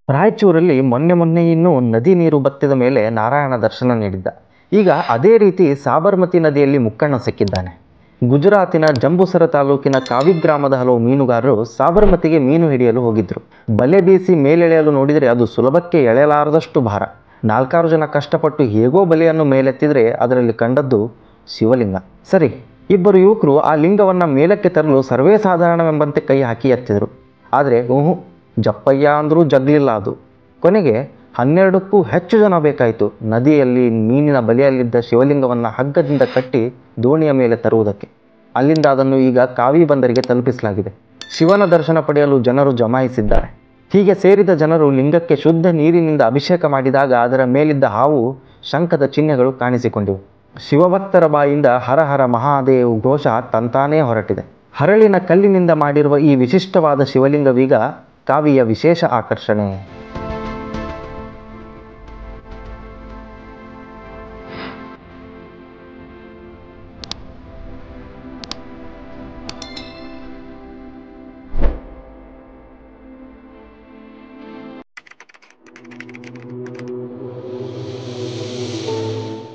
ರಾಯಚೂರಲ್ಲಿ ಮೊನ್ನೆ ಮೊನ್ನೆ ಇನ್ನೂ ನದಿ ನೀರು ಬತ್ತಿದ ಮೇಲೆ ನಾರಾಯಣ ದರ್ಶನ ನೀಡಿದ್ದ ಈಗ ಅದೇ ರೀತಿ ಸಾಬರ್ಮತಿ ನದಿಯಲ್ಲಿ ಮುಕ್ಕಣ್ಣ ಸಿಕ್ಕಿದ್ದಾನೆ ಗುಜರಾತಿನ ಜಂಬೂಸರ ತಾಲೂಕಿನ ಕಾವಿ ಗ್ರಾಮದ ಹಲವು ಮೀನುಗಾರರು ಸಾಬರ್ಮತಿಗೆ ಮೀನು ಹಿಡಿಯಲು ಹೋಗಿದ್ರು ಬಲೆ ಬೀಸಿ ಮೇಲೆಳೆಯಲು ನೋಡಿದರೆ ಅದು ಸುಲಭಕ್ಕೆ ಎಳೆಯಲಾರದಷ್ಟು ಭಾರ ನಾಲ್ಕಾರು ಜನ ಕಷ್ಟಪಟ್ಟು ಹೇಗೋ ಬಲೆಯನ್ನು ಮೇಲೆತ್ತಿದ್ರೆ ಅದರಲ್ಲಿ ಕಂಡದ್ದು ಶಿವಲಿಂಗ ಸರಿ ಇಬ್ಬರು ಯುವಕರು ಆ ಲಿಂಗವನ್ನು ಮೇಲಕ್ಕೆ ತರಲು ಸರ್ವೇ ಸಾಧಾರಣವೆಂಬಂತೆ ಕೈ ಹಾಕಿ ಎತ್ತಿದರು ಆದರೆ ಊಹು ಜಪ್ಪಯ್ಯ ಅಂದರೂ ಜಗ್ಲಿಲ್ಲ ಅದು ಕೊನೆಗೆ ಹನ್ನೆರಡಕ್ಕೂ ಹೆಚ್ಚು ಜನ ಬೇಕಾಯಿತು ನದಿಯಲ್ಲಿ ಮೀನಿನ ಬಲೆಯಲ್ಲಿದ್ದ ಶಿವಲಿಂಗವನ್ನು ಹಗ್ಗದಿಂದ ಕಟ್ಟಿ ದೋಣಿಯ ಮೇಲೆ ತರುವುದಕ್ಕೆ ಅಲ್ಲಿಂದ ಅದನ್ನು ಈಗ ಕಾವಿ ಬಂದರಿಗೆ ತಲುಪಿಸಲಾಗಿದೆ ಶಿವನ ದರ್ಶನ ಪಡೆಯಲು ಜನರು ಜಮಾಯಿಸಿದ್ದಾರೆ ಹೀಗೆ ಸೇರಿದ ಜನರು ಲಿಂಗಕ್ಕೆ ಶುದ್ಧ ನೀರಿನಿಂದ ಅಭಿಷೇಕ ಮಾಡಿದಾಗ ಅದರ ಮೇಲಿದ್ದ ಹಾವು ಶಂಖದ ಚಿಹ್ನೆಗಳು ಕಾಣಿಸಿಕೊಂಡಿವೆ ಶಿವಭಕ್ತರ ಬಾಯಿಂದ ಹರ ಹರ ಮಹಾದೇವ್ ಘೋಷ ತಂತಾನೇ ಹೊರಟಿದೆ ಹರಳಿನ ಕಲ್ಲಿನಿಂದ ಮಾಡಿರುವ ಈ ವಿಶಿಷ್ಟವಾದ ಶಿವಲಿಂಗವೀಗ ಕಾವಿಯ ವಿಶೇಷ ಆಕರ್ಷಣೆ